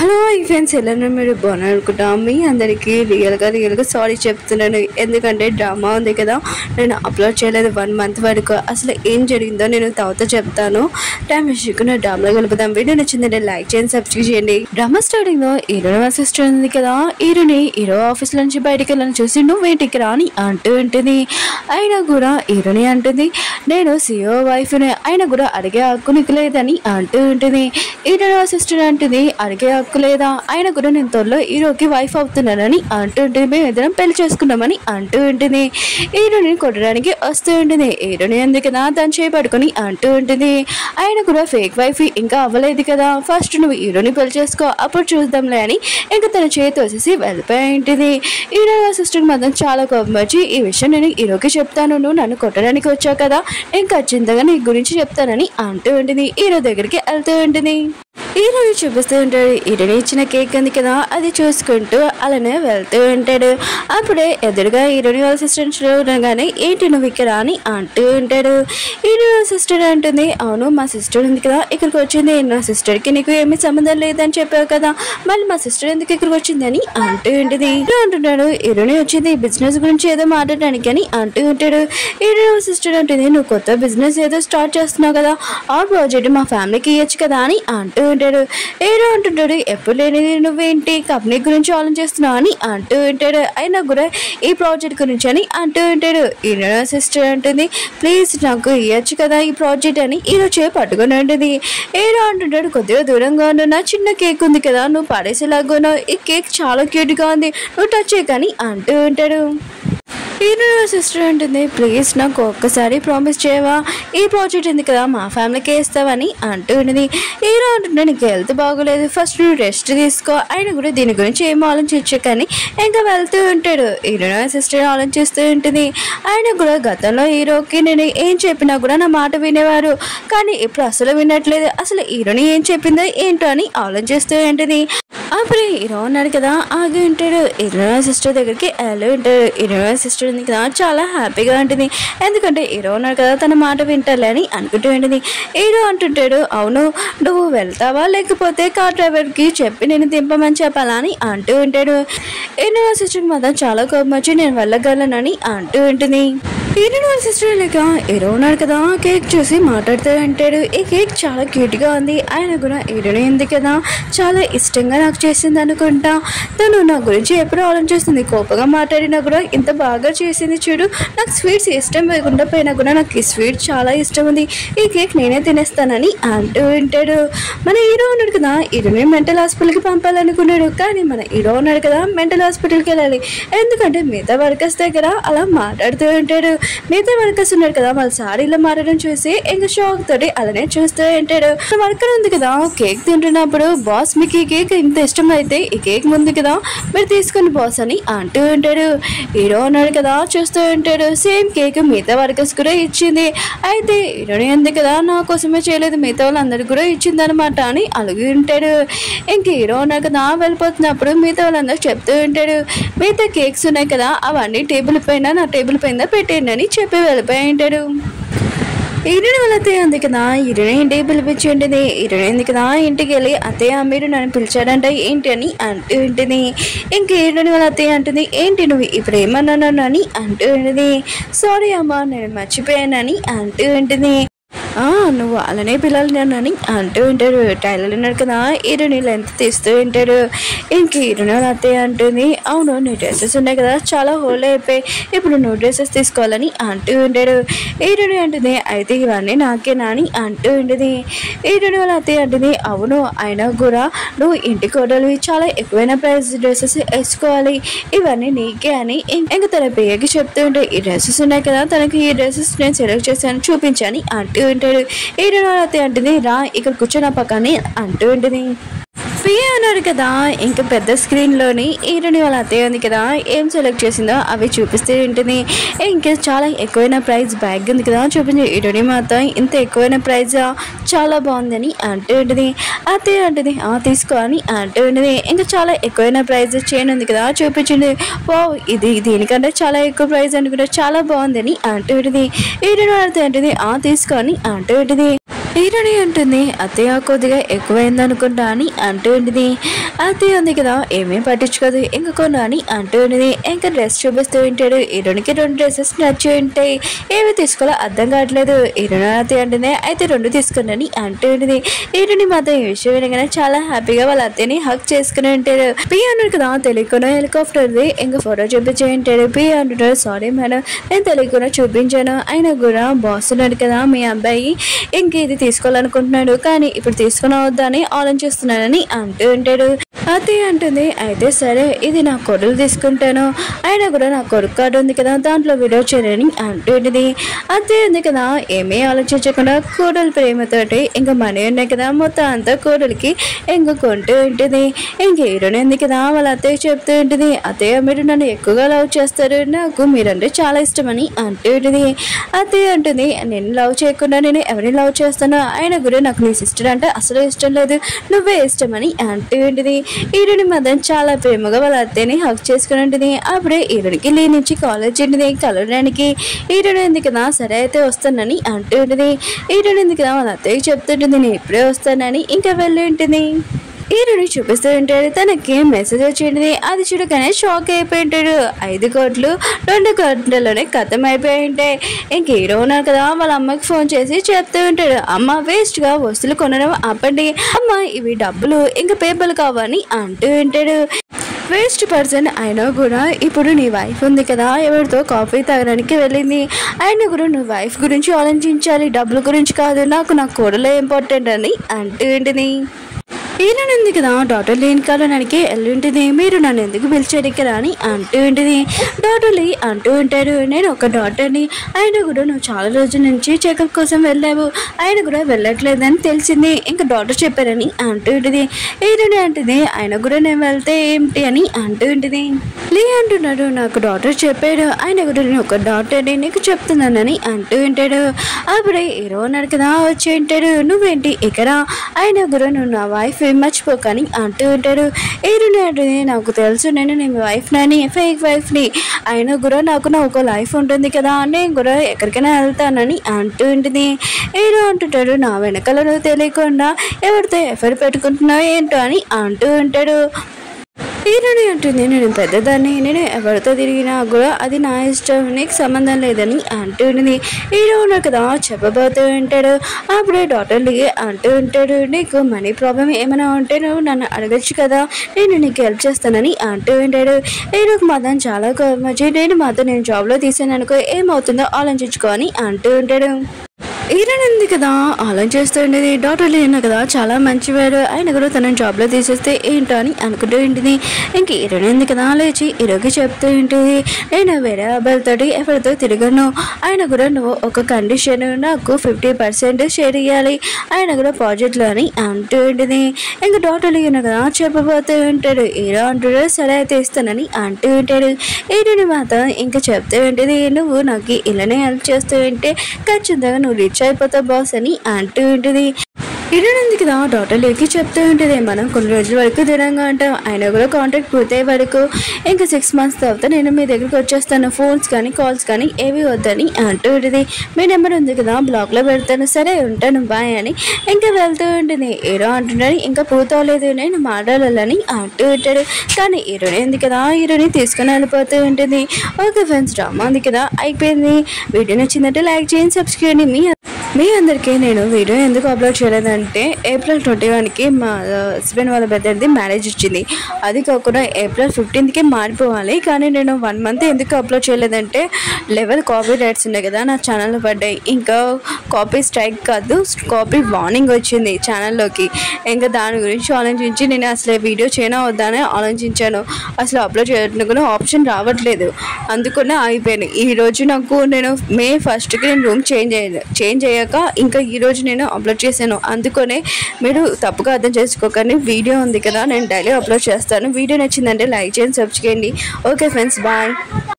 hello ఈ friends ఎలా ఉన్నారు మీరు బాగున్నారు అనుకుంటా మీ అందరికీ రియల్గా రియల్గా సారీ చెప్తున్నాను ఎందుకంటే డ్రామా ఉంది కదా నేను అప్లోడ్ చేయలేదు వన్ మంత్ వరకు అసలు ఏం జరిగిందో నేను తర్వాత చెప్తాను టైం ఇష్యూకున్న డ్రామాలో కలుపుదాం వీడియో నచ్చిందంటే లైక్ చేయండి సబ్స్క్రైబ్ చేయండి డ్రామా స్టార్టింగ్ లో హీరో సిస్టర్ ఉంది కదా హీరోని హీరో ఆఫీస్ నుంచి బయటికి వెళ్ళని చూసి నువ్వు ఇంటికి రాని అంటూ ఉంటుంది అయినా కూడా హీరోని అంటుంది నేను సిఓ వైఫ్ని అయినా కూడా అడిగే హక్కు నీకు లేదని అంటూ ఉంటుంది హీరో సిస్టర్ అంటుంది అడిగే హక్కు లేదా ఆయన కూడా నేను త్వరలో హీరోకి వైఫ్ అవుతున్నానని అంటూ ఉంటుంది మేము ఇద్దరం పెళ్లి చేసుకున్నామని అంటూ ఉంటుంది హీరోని కొట్టడానికి వస్తూ ఉంటుంది హీరోని ఎందుకు కదా దాన్ని చేపట్టుకొని అంటూ ఉంటుంది ఆయన కూడా ఫేక్ వైఫ్ ఇంకా అవ్వలేదు కదా ఫస్ట్ నువ్వు హీరోని పెళ్లి చేసుకో అప్పుడు చూద్దాంలే అని ఇంకా తన చేతి వచ్చేసి వెళ్ళిపోయి ఉంటుంది హీరో సిస్టర్ మాత్రం చాలా కోపం వచ్చి ఈ విషయం నేను హీరోకి చెప్తాను నువ్వు నన్ను కొట్టడానికి వచ్చావు కదా నేను ఖచ్చితంగా నీ గురించి చెప్తానని అంటూ ఉంటుంది హీరో దగ్గరికి వెళ్తూ ఉంటుంది హీరోని చూపిస్తూ ఉంటాడు హీరోని ఇచ్చిన కేక్ ఉంది కదా అది చూసుకుంటూ అలానే వెళ్తూ ఉంటాడు అప్పుడే ఎదురుగా హీరోని వాళ్ళ సిస్టర్ ఉండగానే ఏంటి నువ్వు ఇక్కడ అని అంటూ ఉంటాడు హీరో సిస్టర్ అంటుంది అవును మా సిస్టర్ ఉంది కదా ఇక్కడికి వచ్చింది నా సిస్టర్కి నీకు ఏమీ సంబంధం లేదని చెప్పావు కదా మళ్ళీ మా సిస్టర్ ఎందుకు ఇక్కడికి వచ్చింది అని అంటూ ఉంటుంది హీరో అంటున్నాడు హీరోని వచ్చింది బిజినెస్ గురించి ఏదో మాట్లాడడానికి అని అంటూ ఉంటాడు హీరో సిస్టర్ అంటుంది నువ్వు కొత్త బిజినెస్ ఏదో స్టార్ట్ చేస్తున్నావు కదా ఆ ప్రాజెక్ట్ మా ఫ్యామిలీకి ఇవ్వచ్చు కదా అని అంటూ ఉంటాడు హీరో అంటుంటాడు ఎప్పుడు లేనిది నువ్వేంటి కంపెనీ గురించి ఆలోచిస్తున్నావు అని అంటూ ఉంటాడు అయినా కూడా ఈ ప్రాజెక్ట్ గురించి అని అంటూ ఉంటాడు హీరో సిస్టర్ అంటుంది ప్లీజ్ నాకు ఇవ్వచ్చు కదా ఈ ప్రాజెక్ట్ అని హీరో చే పట్టుకొని ఉంటుంది హీరో అంటుంటాడు కొద్దిగా దూరంగా ఉన్న చిన్న కేక్ ఉంది కదా నువ్వు పడేసేలాగా ఉన్నావు ఈ కేక్ చాలా క్యూట్గా ఉంది నువ్వు టచ్ చేయకని అంటూ ఉంటాడు హీరో సిస్టర్ అంటుంది ప్లీజ్ నాకు ఒక్కసారి ప్రామిస్ చేయవా ఈ ప్రాజెక్ట్ ఉంది కదా మా ఫ్యామిలీకి ఇస్తావని అంటూ ఉంటుంది హీరో అంటుంటే నీకు హెల్త్ బాగోలేదు ఫస్ట్ నువ్వు రెస్ట్ తీసుకో ఆయన కూడా దీని గురించి ఏం ఆలోచించు కానీ ఇంకా వెళ్తూ ఉంటాడు హీరో సిస్టర్ ఆలోచిస్తూ ఉంటుంది ఆయన కూడా గతంలో హీరోకి నేను ఏం చెప్పినా కూడా నా మాట వినేవారు కానీ ఇప్పుడు అసలు వినట్లేదు అసలు హీరోని ఏం చెప్పిందో ఏంటో అని ఆలోచిస్తూ ఉంటుంది అప్పుడు హీరో ఉన్నాడు కదా ఆగి ఉంటాడు హీరో సిస్టర్ దగ్గరికి వెళ్ళి ఉంటాడు హీరో సిస్టర్ ఉంది కదా చాలా హ్యాపీగా ఉంటుంది ఎందుకంటే హీరో ఉన్నాడు కదా తన మాట వింటాలే అని అనుకుంటూ ఉంటుంది హీరో అంటుంటాడు అవును నువ్వు వెళ్తావా లేకపోతే కార్ డ్రైవర్కి చెప్పి నేను దింపమని చెప్పాలా అని అంటూ ఉంటాడు హీరో సిస్టర్ మాత్రం చాలా కోపం వచ్చి నేను వెళ్ళగలనని అంటూ ఉంటుంది హీరో వాళ్ళ సిస్టర్ లేక హీరో ఉన్నాడు కదా కేక్ చూసి మాట్లాడుతూ అంటాడు ఈ కేక్ చాలా క్యూట్గా ఉంది ఆయన కూడా హీరోని ఉంది కదా చాలా ఇష్టంగా నాకు చేసింది అనుకుంటా తను నా గురించి ఎప్పుడు ఆలోచిస్తుంది కోపంగా మాట్లాడినా కూడా ఇంత బాగా చేసింది చూడు నాకు స్వీట్స్ ఇష్టం లేకుండా పోయినా కూడా నాకు ఈ స్వీట్ చాలా ఇష్టం ఉంది ఈ కేక్ నేనే తినేస్తానని అంటూ ఉంటాడు మన హీరో ఉన్నాడు కదా హీరోని మెంటల్ హాస్పిటల్కి పంపాలనుకున్నాడు కానీ మన హీరో ఉన్నాడు కదా మెంటల్ హాస్పిటల్కి వెళ్ళాలి ఎందుకంటే మిగతా వర్కర్స్ దగ్గర అలా మాట్లాడుతూ ఉంటాడు మిగతా వర్కర్స్ ఉన్నారు కదా వాళ్ళ సారీలో మారడం చూసి ఇంకా షాక్ తోటి అలానే చూస్తూ ఉంటాడు వర్కర్ ఉంది కదా కేక్ తింటున్నప్పుడు బాస్ మీకు ఈ కేక్ ఇంత ఇష్టం అయితే ఈ కేక్ ముందు కదా మీరు తీసుకుని బాస్ అని అంటూ ఉంటాడు హీరో ఉన్నాడు కదా చూస్తూ ఉంటాడు సేమ్ కేక్ మిగతా వర్కర్స్ కూడా ఇచ్చింది అయితే హీరోని ఉంది కదా నా కోసమే చేయలేదు మిగతా వాళ్ళందరికీ కూడా ఇచ్చింది అనమాట అని అలిగి ఉంటాడు ఇంక హీరో ఉన్నాడు కదా వెళ్ళిపోతున్నప్పుడు మిగతా వాళ్ళందరూ చెప్తూ ఉంటాడు మిగతా కేక్స్ ఉన్నాయి కదా అవన్నీ టేబుల్ పైన నా టేబుల్ పైన పెట్టేయండి అని చెప్పి వెళ్ళిపోయి ఉంటాడు ఈరుని వాళ్ళ అత్తయ్య ఉంది కదా ఈరుని ఇంటికి పిలిపించి ఉంటుంది ఈరుని ఉంది కదా ఇంటికి వెళ్ళి అత్తయ్య మీరు నన్ను పిలిచాడంట ఏంటి అని అంటూ ఉంటుంది ఇంక ఈరుని వాళ్ళ అత్తయ్య అంటుంది ఏంటి నువ్వు ఇప్పుడు ఏమన్నాను అని అంటూ ఉంటుంది సారీ అమ్మా నేను మర్చిపోయానని అంటూ ఉంటుంది "ఆ, నువ్వు అలానే పిల్లలు అని అంటూ ఉంటాడు టైలర్ ఉన్నాడు కదా హీరోని లెంత్ తీస్తూ ఉంటాడు ఇంక హీరోని వాళ్ళ అత్తయ్య అంటుంది అవును నీ డ్రెస్సెస్ ఉన్నాయి కదా చాలా హోల్ అయిపోయి ఇప్పుడు నువ్వు డ్రెస్సెస్ తీసుకోవాలని అంటూ ఉంటాడు హీరోని అంటుంది అయితే ఇవన్నీ నాకేనా అని అంటూ ఉంటుంది హీరోని వాళ్ళ అత్తయ్య అంటుంది అవును అయినా కూడా నువ్వు ఇంటి కోడలు చాలా ఎక్కువైన ప్రైస్ డ్రెస్సెస్ వేసుకోవాలి ఇవన్నీ నీకే అని ఇం- ఇంక తన పేరుకి చెప్తూ ఉంటే ఈ డ్రెస్సెస్ ఉన్నాయి కదా తనకి ఈ డ్రెస్సెస్ నేను సెలెక్ట్ చేశాను చూపించని అంటూ ఉంటాడు హీరోని వాళ్ళ అత్తయ్య అంటుంది రా ఇక్కడ కూర్చొని పక్కనే అంటూ ఉంటుంది ప్రియ అన్నాడు కదా ఇంకా పెద్ద స్క్రీన్లోని హీరోని వాళ్ళ అత్తయ్య ఉంది కదా ఏం సెలెక్ట్ చేసిందో అవి చూపిస్తూ ఉంటుంది ఇంకా చాలా ఎక్కువైన ప్రైస్ బ్యాగ్ ఉంది కదా చూపించి హీరోని మాత్రం ఇంత ఎక్కువైన ప్రైజ్ చాలా బాగుందని అంటూ ఉంటుంది అత్తయ్య అంటుంది ఆ తీసుకో అని అంటూ ఉంటుంది ఇంకా చాలా ఎక్కువైన ప్రైజ్ చైన్ ఉంది కదా చూపించింది ఓ ఇది దీనికంటే చాలా ఎక్కువ ప్రైస్ అనుకుంటే చాలా బాగుందని అంటూ ఉంటుంది హీరోని వాళ్ళ అత్తయ్య అంటుంది ఆ తీసుకో అని అంటూ ఉంటుంది హీరోని అంటుంది అత్తయ్య కొద్దిగా ఎక్కువైంది అనుకుంటా అని అంటూ ఉంటుంది అత్తయ్య ఉంది కదా ఏమీ పట్టించుకోదు ఇంకా కొను అని అంటూ ఉంటుంది ఇంకా డ్రెస్ చూపిస్తూ ఉంటాడు హీరోనికి రెండు డ్రెస్సెస్ నచ్చి ఉంటాయి ఏమి తీసుకోవాలో అర్థం కావట్లేదు హీరోని అత్తయ్య అంటుంది అయితే రెండు తీసుకున్నాని అంటూ ఉంటుంది హీరోని మాత్రం ఈ విషయం వినగానే చాలా హ్యాపీగా వాళ్ళ అత్తయ్యని హక్ చేసుకుని ఉంటాడు పి అన్నాడు కదా తెలియకుండా హెలికాప్టర్ది ఇంకా ఫోటో చూపించే ఉంటాడు పి అంటున్నాడు సారీ మేడం నేను తెలియకుండా చూపించాను అయినా కూడా బాస్ ఉన్నాడు కదా మీ అబ్బాయి ఇంక ఇది తీసుకోవాలనుకుంటున్నాడు కానీ ఇప్పుడు తీసుకుని వద్దా అని ఆలోచిస్తున్నానని అంటూ ఉంటాడు అత్తయ్య అంటుంది అయితే సరే ఇది నా కొడుకు తీసుకుంటాను అయినా కూడా నా కొడుకు కార్డు ఉంది కదా దాంట్లో వీడియో చేయని అంటూ ఉంటుంది అత్తయ్య ఉంది కదా ఏమీ ఆలోచించకుండా కోడలు ప్రేమతోటి ఇంకా మనీ ఉన్నాయి కదా మొత్తం అంతా కోడలికి ఇంకా కొంటూ ఉంటుంది ఇంక హీరోని ఉంది కదా వాళ్ళ అత్తయ్య చెప్తూ ఉంటుంది అత్తయ్య మీరు నన్ను ఎక్కువగా లవ్ చేస్తారు నాకు మీరంటే చాలా ఇష్టమని అంటూ ఉంటుంది అత్తయ్య అంటుంది నేను లవ్ చేయకుండా నేను ఎవరిని లవ్ చేస్తానో ఆయన కూడా నాకు నీ సిస్టర్ అంటే అసలు ఇష్టం లేదు నువ్వే ఇష్టమని అంటూ ఉంటుంది హీరోని మాత్రం చాలా ప్రేమగా వాళ్ళ అత్తయ్యని హక్ చేసుకుని ఉంటుంది అప్పుడే హీరోనికి లీ నుంచి కాలేజ్ ఉంటుంది కలవడానికి హీరోని ఉంది కదా సరే అయితే వస్తానని అంటూ ఉంటుంది హీరోని ఉంది కదా వాళ్ళ అత్తయ్య చెప్తుంటుంది నేను ఇప్పుడే వస్తానని ఇంకా వెళ్ళి ఉంటుంది హీరోని చూపిస్తూ ఉంటాడు తనకి మెసేజ్ వచ్చింది అది చూడగానే షాక్ అయిపోయి ఉంటాడు ఐదు కోట్లు రెండు గంటల్లోనే ఖతం అయిపోయి ఉంటాయి ఇంక హీరో ఉన్నారు కదా వాళ్ళ అమ్మకి ఫోన్ చేసి చెప్తూ ఉంటాడు అమ్మ వేస్ట్గా వస్తువులు కొనడం ఆపండి అమ్మ ఇవి డబ్బులు ఇంకా పేపర్లు కావని అంటూ ఉంటాడు వేస్ట్ పర్సన్ అయినా కూడా ఇప్పుడు నీ వైఫ్ ఉంది కదా ఎవరితో కాఫీ తాగడానికి వెళ్ళింది అయినా కూడా నువ్వు వైఫ్ గురించి ఆలోచించాలి డబ్బుల గురించి కాదు నాకు నా కూడలే ఇంపార్టెంట్ అని అంటూ ఉంటుంది ఈయన ఉంది కదా డాక్టర్ లేని కాలానికి ఎల్లుంటుంది మీరు నన్ను ఎందుకు పిలిచారు ఇక్కడ అని అంటూ ఉంటుంది డాక్టర్ లీ అంటూ ఉంటాడు నేను ఒక డాక్టర్ని ఆయన కూడా నువ్వు చాలా రోజుల నుంచి చెకప్ కోసం వెళ్ళావు ఆయన కూడా వెళ్ళట్లేదని తెలిసింది ఇంకా డాక్టర్ చెప్పారని అంటూ ఉంటుంది ఈయన అంటుంది ఆయన కూడా నేను వెళ్తే ఏంటి అని అంటూ ఉంటుంది లీ అంటున్నాడు నాకు డాక్టర్ చెప్పాడు ఆయన కూడా నేను ఒక డాక్టర్ని నీకు చెప్తున్నానని అంటూ ఉంటాడు అప్పుడే హీరో ఉన్నాడు కదా వచ్చి ఉంటాడు నువ్వేంటి ఇక్కడ ఆయన కూడా నువ్వు నా వైఫ్ మర్చిపోకని అంటూ ఉంటాడు హీరోని అంటుంది నాకు తెలుసు నేను నీ వైఫ్ నని ఫేక్ వైఫ్ని అయినా కూడా నాకు నా ఒక లైఫ్ ఉంటుంది కదా నేను కూడా ఎక్కడికైనా వెళ్తానని అంటూ ఉంటుంది హీరో అంటుంటాడు నా వెనకాల నువ్వు తెలియకుండా ఎవరితో ఎఫర్ పెట్టుకుంటున్నావు ఏంటో అని అంటూ ఉంటాడు హీరోని అంటుంది నేను పెద్దదాన్ని నేను ఎవరితో తిరిగినా కూడా అది నా ఇష్టం నీకు సంబంధం లేదని అంటూ ఉంటుంది హీరో ఉన్నారు కదా చెప్పబోతూ ఉంటాడు అప్పుడే డాక్టర్ లిగి అంటూ ఉంటాడు నీకు మనీ ప్రాబ్లం ఏమైనా ఉంటే నువ్వు నన్ను అడగచ్చు కదా నేను నీకు హెల్ప్ చేస్తానని అంటూ ఉంటాడు హీరోకి మాత్రం చాలా కోపం వచ్చి నేను మాత్రం నేను జాబ్లో తీసాను అనుకో ఏమవుతుందో ఆలోచించుకో అని అంటూ ఉంటాడు హీరోయిన్ ఉంది కదా ఆలోచిస్తూ ఉండేది డాక్టర్ లేను కదా చాలా మంచివాడు ఆయన కూడా తన జాబ్లో తీసేస్తే ఏంటో అని అనుకుంటూ ఉంటుంది ఇంక హీరోయిన్ ఉంది కదా లేచి హీరోకి చెప్తూ ఉంటుంది నేను వేరే అబ్బాయిలతోటి ఎవరితో తిరగను ఆయన కూడా నువ్వు ఒక కండిషన్ నాకు ఫిఫ్టీ పర్సెంట్ షేర్ ఇవ్వాలి ఆయన కూడా ప్రాజెక్ట్లో అని అంటూ ఉంటుంది ఇంక డాక్టర్ లేను కదా చెప్పబోతూ ఉంటాడు హీరో అంటాడు సరే అయితే ఇస్తానని అంటూ ఉంటాడు హీరోని మాత్రం ఇంకా చెప్తూ ఉంటుంది నువ్వు నాకు ఇలానే హెల్ప్ చేస్తూ ఉంటే ఖచ్చితంగా నువ్వు రీచ్ అయిపోతావు బాస్ అని అంటూ ఉంటుంది ఇరవై కదా డాక్టర్లకి చెప్తూ ఉంటుంది మనం కొన్ని రోజుల వరకు దూరంగా ఉంటాం అయినా కూడా కాంటాక్ట్ పూర్తయ్యే వరకు ఇంకా సిక్స్ మంత్స్ తర్వాత నేను మీ దగ్గరికి వచ్చేస్తాను ఫోన్స్ కానీ కాల్స్ కానీ ఏవి వద్దని అంటూ ఉంటుంది మీ నెంబర్ ఉంది కదా బ్లాక్లో పెడతాను సరే ఉంటాను బాయ్ అని ఇంకా వెళ్తూ ఉంటుంది హీరో అంటున్నాడు ఇంకా పూర్తవలేదు నేను మాట్లాడాలని అంటూ ఉంటాడు కానీ హీరోని ఉంది కదా హీరోని తీసుకుని వెళ్ళిపోతూ ఉంటుంది ఓకే ఫ్రెండ్స్ డ్రామా ఉంది కదా అయిపోయింది వీడియో నచ్చిందంటే లైక్ చేయండి సబ్స్క్రైబ్ చేయండి మీ మీ అందరికీ నేను వీడియో ఎందుకు అప్లోడ్ చేయలేదంటే ఏప్రిల్ ట్వంటీ వన్కి మా హస్బెండ్ వాళ్ళ బ్రదర్ది మ్యారేజ్ వచ్చింది అది కాకుండా ఏప్రిల్ ఫిఫ్టీన్త్కి మారిపోవాలి కానీ నేను వన్ మంత్ ఎందుకు అప్లోడ్ చేయలేదంటే లెవెల్ కాపీ రైట్స్ ఉన్నాయి కదా నా ఛానల్లో పడ్డాయి ఇంకా కాపీ స్ట్రైక్ కాదు కాపీ వార్నింగ్ వచ్చింది ఛానల్లోకి ఇంకా దాని గురించి ఆలోచించి నేను అసలు వీడియో చేయనా వద్దా అని ఆలోచించాను అసలు అప్లోడ్ చేయడానికి కూడా ఆప్షన్ రావట్లేదు అందుకనే ఆగిపోయాను ఈ రోజు నాకు నేను మే ఫస్ట్కి నేను రూమ్ చేంజ్ అయ్యాను చేంజ్ అయ్యాక ఇంకా ఈ రోజు నేను అప్లోడ్ చేశాను అందుకనే మీరు తప్పుగా అర్థం చేసుకోకండి వీడియో ఉంది కదా నేను డైలీ అప్లోడ్ చేస్తాను వీడియో నచ్చిందంటే లైక్ చేయండి సబ్స్క్రైబ్ చేయండి ఓకే ఫ్రెండ్స్ బాయ్